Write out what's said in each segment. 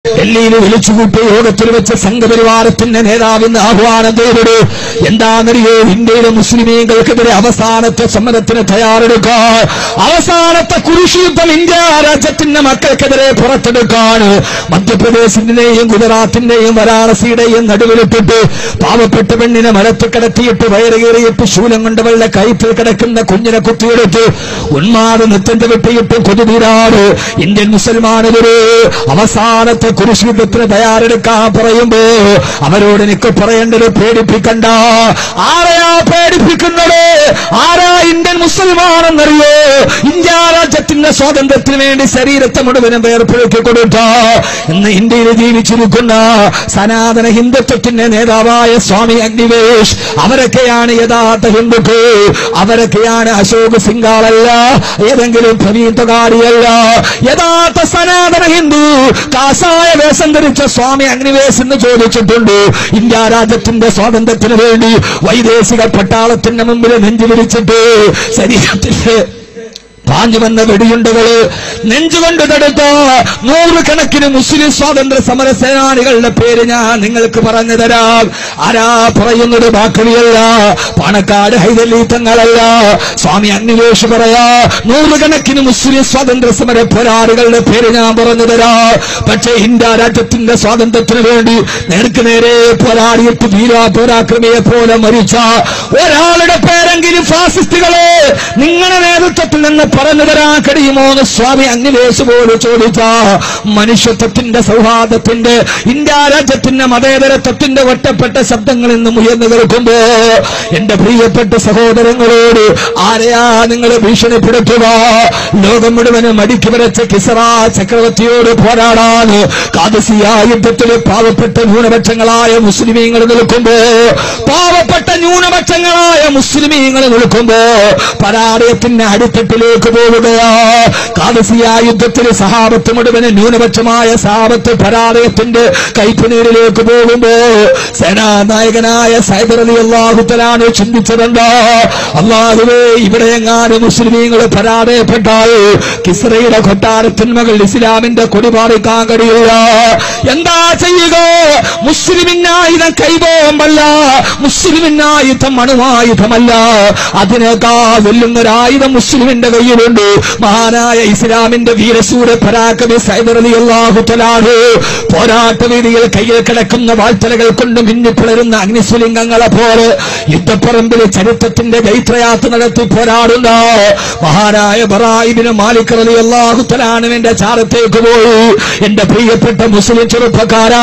ഡൽഹിയിൽ വിളിച്ചുകൂട്ടിയ യോഗത്തിൽ വെച്ച് സംഘപരിവാരത്തിന്റെ നേതാവിന്ന് ആഹ്വാനം ചെയ്തിടൂ എന്താണെന്നറിയോ ഇന്ത്യയിലെ മുസ്ലിമീങ്ങൾക്കെതിരെ അവസാനത്തെ സമരത്തിന് തയ്യാറെടുക്കാൻ അവസാനത്തെ കുരിശുയുദ്ധം ഇന്ത്യ രാജ്യത്തിന്റെ മക്കൾക്കെതിരെ പുറത്തെടുക്കാൻ മധ്യപ്രദേശിന്റെയും ഗുജറാത്തിന്റെയും വാരാണസിയുടെയും നടുവിലിട്ടിട്ട് പാവപ്പെട്ട പെണ്ണിനെ മരത്ത് കിടത്തിയിട്ട് വയറുകേറിയിട്ട് ശൂലം കൊണ്ട് വെള്ള കയറ്റിൽ കിടക്കുന്ന കുഞ്ഞിനെ കുത്തിയെടുത്ത് ഉന്മാദ നൃത്തം വെട്ടിയിട്ട് കൊതുതീരാട് ഇന്ത്യൻ മുസൽമാനെതിരെ അവസാനത്തെ കുരിശുദ്ധത്തിന് തയ്യാറെടുക്കാൻ പറയുമ്പോ അവരോട് എനിക്ക് പറയേണ്ടത് പേടിപ്പിക്കണ്ട ആരെയാ പേടിപ്പിക്കുന്നത് ആരാ ഇന്ത്യൻ മുസൽമാനെന്നറിയോ ഇന്ത്യ രാജ്യത്തിന്റെ സ്വാതന്ത്ര്യത്തിന് വേണ്ടി ശരീരത്തെ മുഴുവനും വേർപ്പെടുത്തി കൊടുത്ത ഇന്ന് ഇന്ത്യയിൽ ജീവിച്ചിരിക്കുന്ന സനാതന ഹിന്ദുത്വത്തിന്റെ നേതാവായ സ്വാമി അഗ്നിവേഷ് അവരൊക്കെയാണ് യഥാർത്ഥ ഹിന്ദുക്കൾ അവരൊക്കെയാണ് അശോക് സിംഗാളല്ല ഏതെങ്കിലും പ്രവീൺ തൊഗാടിയല്ല യഥാർത്ഥ സനാതന ഹിന്ദു കാസായ വേഷം ധരിച്ച സ്വാമി അഗ്നിവേശ് എന്ന് ചോദിച്ചിട്ടുണ്ട് ഇന്ത്യ രാജ്യത്തിന്റെ സ്വാതന്ത്ര്യത്തിന് വേണ്ടി വൈദേശിക പട്ടാളത്തിന്റെ മുമ്പിൽ നെഞ്ചു വിരിച്ചിട്ട് ശരീരത്തിന്റെ പാഞ്ഞു വന്ന വെടിയുണ്ടകള് നെഞ്ചുകൊണ്ട് തടുത്ത നൂറുകണക്കിന് മുസ്ലിം സ്വാതന്ത്ര്യ സമര സേനാനികളുടെ പേര് ഞാൻ നിങ്ങൾക്ക് പറഞ്ഞു തരാം ആരാ പറയുന്നത് ബാക്കവിയല്ല പാണക്കാട് ഹൈദലി തങ്ങളല്ല സ്വാമി അന്വേഷ് പറയാ നൂറുകണക്കിന് മുസ്ലിം സ്വാതന്ത്ര്യ സമര പോരാളികളുടെ പേര് ഞാൻ പറഞ്ഞു തരാം പക്ഷേ ഇന്ത്യ രാജ്യത്തിന്റെ സ്വാതന്ത്ര്യത്തിന് വേണ്ടി നേർക്ക് നേരെ പോരാടിയിട്ട് വീരാ പോരാക്രമിയെ പോലെ മരിച്ച ഒരാളുടെ പേരെങ്കിലും ഫാസിസ്റ്റുകളെ നിങ്ങളുടെ നേതൃത്വത്തിൽ നിന്ന് പറഞ്ഞു തരാൻ കഴിയുമോ എന്ന് സ്വാമി അന്വേഷപോട് ചോദിച്ച മനുഷ്യത്വത്തിന്റെ സൗഹാർദ്ദത്തിന്റെ ഇന്ത്യ രാജ്യത്തിന്റെ മതേതരത്വത്തിന്റെ ഒറ്റപ്പെട്ട ശബ്ദങ്ങളിൽ നിന്നും ഉയർന്നു കേൾക്കുമ്പോ എന്റെ പ്രിയപ്പെട്ട സഹോദരങ്ങളോട് ആരെയാ നിങ്ങൾ ഭീഷണിപ്പെടുത്തുക ലോകം മുഴുവനും അടുക്കി വരച്ച കിസറ ചക്രവർത്തിയോട് പോരാടാൻ കാതസിയ യുദ്ധത്തിൽ പാവപ്പെട്ട ന്യൂനപക്ഷങ്ങളായ മുസ്ലിമീങ്ങൾ നിൽക്കുമ്പോ പാവപ്പെട്ട ന്യൂനപക്ഷങ്ങളായ മുസ്ലിമീങ്ങൾ നിൽക്കുമ്പോ പരാജയത്തിന്റെ അടിത്തട്ടിലേക്ക് പോവുകയാ കാതസിയ യുദ്ധത്തിൽ സഹാബത്ത് മുഴുവന് ന്യൂനപക്ഷമായ സഹാബത്ത് പരാജയത്തിന്റെ കൈപ്പുനീരിലേക്ക് പോകുമ്പോ സേനാനായകനായ സൈബർ അലി അള്ളാഹുത്തലാണ് ചിന്തിച്ചതെന്താ അള്ളാഹുവേ ഇവിടെ എങ്ങാനും മുസ്ലിമീങ്ങൾ പരാജയപ്പെട്ടാൽ കിസ്രയുടെ കൊട്ടാരത്തിന്മകൾ ഇസ്ലാമിന്റെ കൊടി പാറിക്കാൻ കഴിയില്ല എന്താ ചെയ്യുക മുസ്ലിമിനായുധം കൈബോംബല്ല മുസ്ലിമിനായുധം അണുവായുധമല്ല അതിനേക്കാൾ വെല്ലുന്നൊരായുധം മുസ്ലിമിന്റെ കയ്യിലുണ്ട് മഹാനായ ഇസ്ലാമിന്റെ വീരസൂര പരാക്രമി സൈബർ അലി അള്ളാഹുത്തലാണ് പോരാട്ട വീതിയിൽ കയ്യിൽ കിടക്കുന്ന വാഴ്ത്തലകൾ കൊണ്ട് മിന്നിപ്പിളരുന്ന അഗ്നിസ്വലിംഗങ്ങളെ പോലെ യുദ്ധപ്പറമ്പിൽ ചരിത്രത്തിന്റെ ജൈത്രയാത്ര നടത്തി പോരാടുന്ന മഹാനായ ബറായിബിന് മാലിക് അലി അള്ളാഹുത്തലാണ് എന്റെ ചാരത്തേക്ക് പോയി എന്റെ പ്രിയപ്പെട്ട മുസ്ലിം ചെറുപ്പക്കാരാ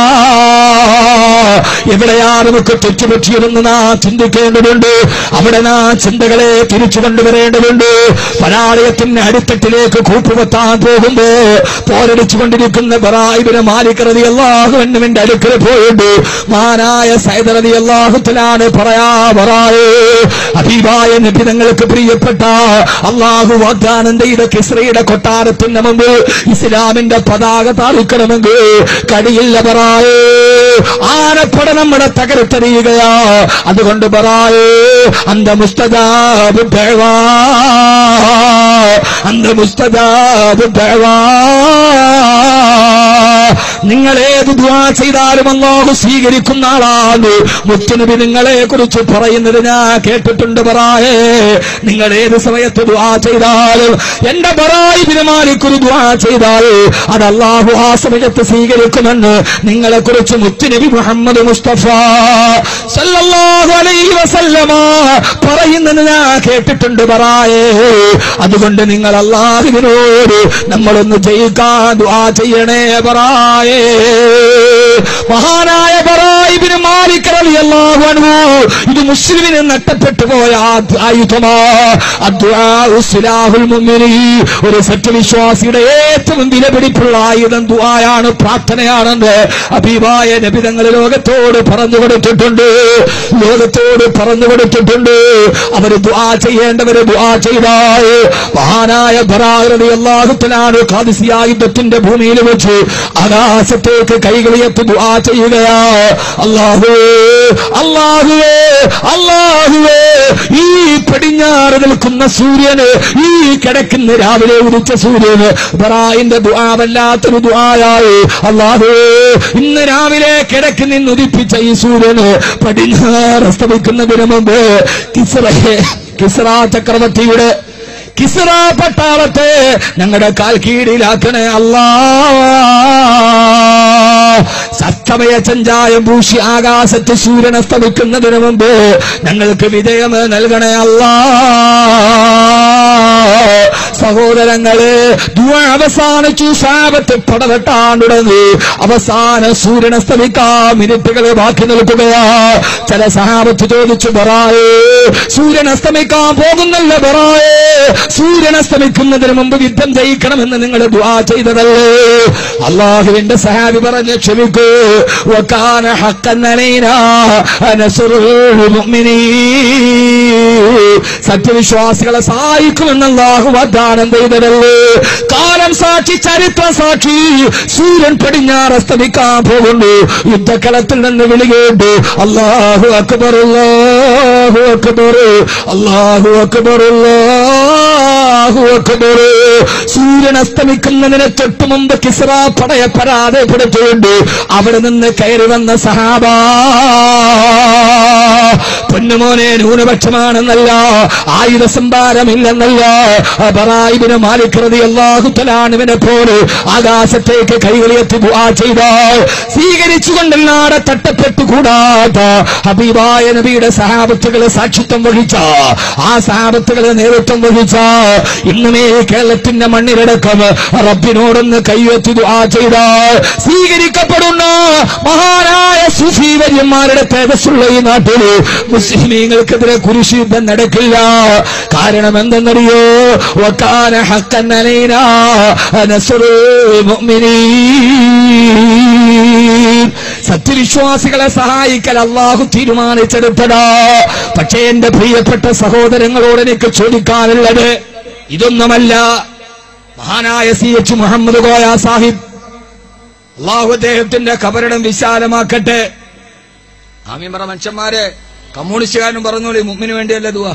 എവിടെയാ നമുക്ക് തെറ്റുപറ്റിയതെന്ന് നാം ചിന്തിക്കേണ്ടതുണ്ട് അവിടെ നാം ചിന്തകളെ തിരിച്ചു കൊണ്ടുവരേണ്ടതുണ്ട് പരാളയത്തിന്റെ അടിത്തട്ടിലേക്ക് കൂപ്പുവെത്താൻ പോകുമ്പോ പോരടിച്ചു കൊണ്ടിരിക്കുന്ന ബറായിബിന് മാലിക്കറതി അള്ളാഹുവിന്റെ അടുക്കൽ പോയിട്ട് മാനായ സൈദറതി അള്ളാഹുത്തിലാണ് പറയാ ബറായേ അബീബായ നബിതങ്ങൾക്ക് പ്രിയപ്പെട്ട അള്ളാഹു വാഗ്ദാനം ചെയ്ത കിസ്രയുടെ കൊട്ടാരത്തിന്റെ മുമ്പിൽ ഇസ്ലാമിന്റെ പതാക താളിക്കണമെങ്കിൽ കഴിയില്ല ബറായേ ആനപ്പട നമ്മുടെ തകർത്തെറിയുകയാ അതുകൊണ്ട് ബറായേ അന്ത മുസ്തജാബ് ദഅവാ അന്ത മുസ്തജാബ് ദഅവാ നിങ്ങൾ ഏത് ദ്വാ ചെയ്താലും അള്ളാഹു സ്വീകരിക്കുന്ന ആളാണ് മുത്തുനബി നിങ്ങളെ കുറിച്ച് പറയുന്നത് ഞാൻ കേട്ടിട്ടുണ്ട് ബറായേ നിങ്ങൾ ഏത് സമയത്ത് ദ്വാ ചെയ്താലും എന്റെ ബറായി ബിനുമാലിക്കൊരു ദ്വാ ചെയ്താൽ അത് അള്ളാഹു ആ സമയത്ത് സ്വീകരിക്കുമെന്ന് നിങ്ങളെ കുറിച്ച് മുത്തുനബി മുഹമ്മദ് മുസ്തഫ സല്ലല്ലാഹു അലൈഹി വസല്ലമ പറയുന്നത് ഞാൻ കേട്ടിട്ടുണ്ട് ബറായേ അതുകൊണ്ട് നിങ്ങൾ അള്ളാഹുവിനോട് നമ്മളൊന്ന് ജയിക്കാൻ ദ്വാ ചെയ്യണേ ബറായേ മഹാനായ ബറായിബിന് മാലിക് റളിയല്ലാഹു അൻഹു ഇത് മുസ്ലിമിന് നഷ്ടപ്പെട്ടു പോയ ആ- ആയുധമാ അദ്ദുആഉ സിലാഹുൽ മുഅ്മിനി ഒരു സത്യവിശ്വാസിയുടെ ഏറ്റവും വിലപിടിപ്പുള്ള ആയുധം ദുആയാണ് പ്രാർത്ഥനയാണെന്ന് അബീബായ നബി തങ്ങൾ ലോകത്തോട് പറഞ്ഞു കൊടുത്തിട്ടുണ്ട് ലോകത്തോട് പറഞ്ഞു കൊടുത്തിട്ടുണ്ട് അവര് ദുആ ചെയ്യേണ്ടവര് ദുആ ചെയ്താൽ മഹാനായ ബറാറതി അള്ളാഹുത്തലാണ് ഖാദിസിയ യുദ്ധത്തിന്റെ ഭൂമിയിൽ വെച്ച് ആകാശത്തേക്ക് കൈകളിയത്ത് ദുആ ചെയ്യുകയാ അള്ളാഹു അല്ലാഹുവേ അല്ലാഹുവേ അല്ലാഹുവേ ഈ പടിഞ്ഞാറ് നിൽക്കുന്ന സൂര്യന് ഈ കിടക്കുന്ന രാവിലെ ഉദിച്ച സൂര്യന് ബറായിന്റെ ദുആവല്ലാത്തൊരു ദുആയായി അല്ലാഹുവേ ഇന്ന് രാവിലെ കിടക്ക് നിന്ന് ഉദിപ്പിച്ച ഈ സൂര്യന് പടിഞ്ഞാറ് അസ്തമിക്കുന്നതിന് മുമ്പ് കിസ്റയെ കിസ്റ ചക്രവർത്തിയുടെ കിസ്റ പട്ടാളത്തെ ഞങ്ങളുടെ കാൽ കീഴിലാക്കണേ അല്ലാ സത്തമയ ചഞ്ചായം പൂശി ആകാശത്ത് സൂര്യൻ അസ്തമിക്കുന്നതിന് മുമ്പ് ഞങ്ങൾക്ക് വിജയം നൽകണേ അല്ലാ സഹോദരങ്ങളെ ദുആ അവസാനിച്ചു സാപത്ത് പടവെട്ടാൻ തുടങ്ങി അവസാന സൂര്യൻ അസ്തമിക്കാൻ മിനിറ്റുകൾ ബാക്കി നിൽക്കുകയാ ചില സഹാബത്ത് ചോദിച്ചു ബറായേ സൂര്യൻ അസ്തമിക്കാൻ പോകുന്നല്ല ബറായേ സൂര്യൻ അസ്തമിക്കുന്നതിന് മുമ്പ് യുദ്ധം ജയിക്കണമെന്ന് നിങ്ങൾ ദുആ ചെയ്തതല്ലേ അള്ളാഹുവിന്റെ സഹാബി പറഞ്ഞ് ക്ഷമിക്കൂ വകാന ഹഖൻ അലൈനാ നസ്റുൽ മുഅ്മിനീൻ സത്യവിശ്വാസികളെ സഹായിക്കുമെന്ന് അള്ളാഹു വാഗ്ദാനം ചെയ്തതല്ലേ കാലം സാക്ഷി ചരിത്ര സാക്ഷി സൂര്യൻ പടിഞ്ഞാറ് അസ്തമിക്കാൻ പോകുന്നു യുദ്ധക്കളത്തിൽ നിന്ന് വിളികേണ്ടു അള്ളാഹു അക്ബർ അല്ലാഹു അക്ബർ അള്ളാഹു അക്ബർ അല്ലാഹു അക്ബർ സൂര്യൻ അസ്തമിക്കുന്നതിന് തൊട്ടു മുമ്പ് കിസ്റ പടയ പരാജയപ്പെടുത്തിയുണ്ട് അവിടെ നിന്ന് കയറി വന്ന സഹാബ പൊന്നുമോനെ ന്യൂനപക്ഷമാണെന്നല്ല ആയുധ സംഭാരമില്ലെന്നല്ല ബറായിബിന് മാലിക്രതി അള്ളാഹു തലാനുവിനെ പോലെ ആകാശത്തേക്ക് കൈകളിയെത്തി ദുആ ചെയ്ത സ്വീകരിച്ചുകൊണ്ടല്ലാതെ തട്ടപ്പെട്ടു കൂടാത്ത ഹബീബായ നബിയുടെ സഹാബത്തുകളെ സാക്ഷിത്വം വഹിച്ച ആ സഹാബത്തുകളെ നേതൃത്വം വഹിച്ച ഇന്നുമേ കേരളത്തിന്റെ മണ്ണിലടക്കം റബ്ബിനോടൊന്ന് കൈയെത്തി ദുആ ചെയ്ത സ്വീകരിക്കപ്പെടുന്ന മഹാനായ സുഫീവര്യന്മാരുടെ തേജസ്സുള്ള ഈ നാട്ടിൽ മുസ്ലിമീങ്ങൾക്കെതിരെ കുരിശ് യുദ്ധം നടക്കില്ല കാരണം എന്തെന്നറിയോ വക്കാന ഹക്കൻ അലൈനാ നസ്റുൽ മുഅ്മിനീൻ സത്യവിശ്വാസികളെ സഹായിക്കൽ അള്ളാഹു തീരുമാനിച്ചെടുത്തതാ പക്ഷേ എന്റെ പ്രിയപ്പെട്ട സഹോദരങ്ങളോട് എനിക്ക് ചോദിക്കാനുള്ളത് ഇതൊന്നുമല്ല മഹാനായ സി എച്ച് മുഹമ്മദ് കോയ സാഹിബ് അള്ളാഹു അദ്ദേഹത്തിന്റെ കബറിടം വിശാലമാക്കട്ടെ ആമീൻ പറ മനുഷ്യന്മാരെ കമ്മ്യൂണിസ്റ്റുകാരനും പറഞ്ഞോളി മുമ്മിന് വേണ്ടിയല്ല ദുവാ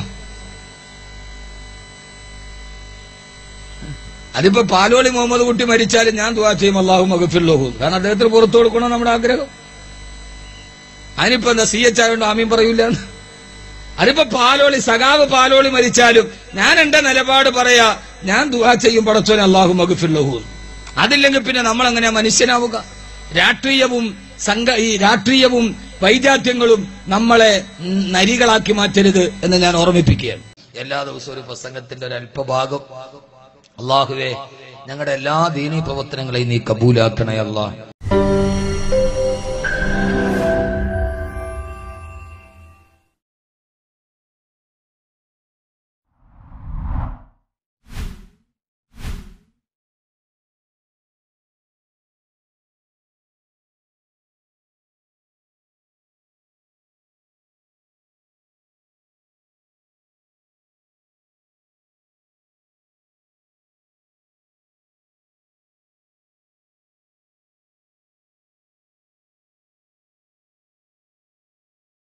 അതിപ്പോ പാലോളി മുഹമ്മദ് കുട്ടി മരിച്ചാലും ഞാൻ ദുവാ ചെയ്യും അള്ളാഹു മകഫില്ലോഹു കാരണം അദ്ദേഹത്തിന് പുറത്തു കൊടുക്കണം നമ്മുടെ ആഗ്രഹം അതിനിപ്പോ എന്താ സി എച്ച് ആയതുകൊണ്ട് ആമീൻ പറയൂല അതിപ്പോ പാലോളി സഖാവ് പാലോളി മരിച്ചാലും ഞാൻ എന്റെ നിലപാട് പറയാ ഞാൻ ദുവാ ചെയ്യും പടച്ചോനെ അള്ളാഹു മകഫില്ലോഹു അതില്ലെങ്കിൽ പിന്നെ നമ്മൾ എങ്ങനെ മനുഷ്യനാവുക രാഷ്ട്രീയവും സംഘ ഈ രാഷ്ട്രീയവും വൈജാത്യങ്ങളും നമ്മളെ ഉം, നരികളാക്കി മാറ്റരുത് എന്ന് ഞാൻ ഓർമ്മിപ്പിക്കുകയാണ് എല്ലാ ദിവസവും ഒരു പ്രസംഗത്തിന്റെ ഒരു അല്പഭാഗം അള്ളാഹുവേ ഞങ്ങളുടെ എല്ലാ ദീനീ പ്രവർത്തനങ്ങളെയും നീ കബൂലാക്കണേ അല്ലാ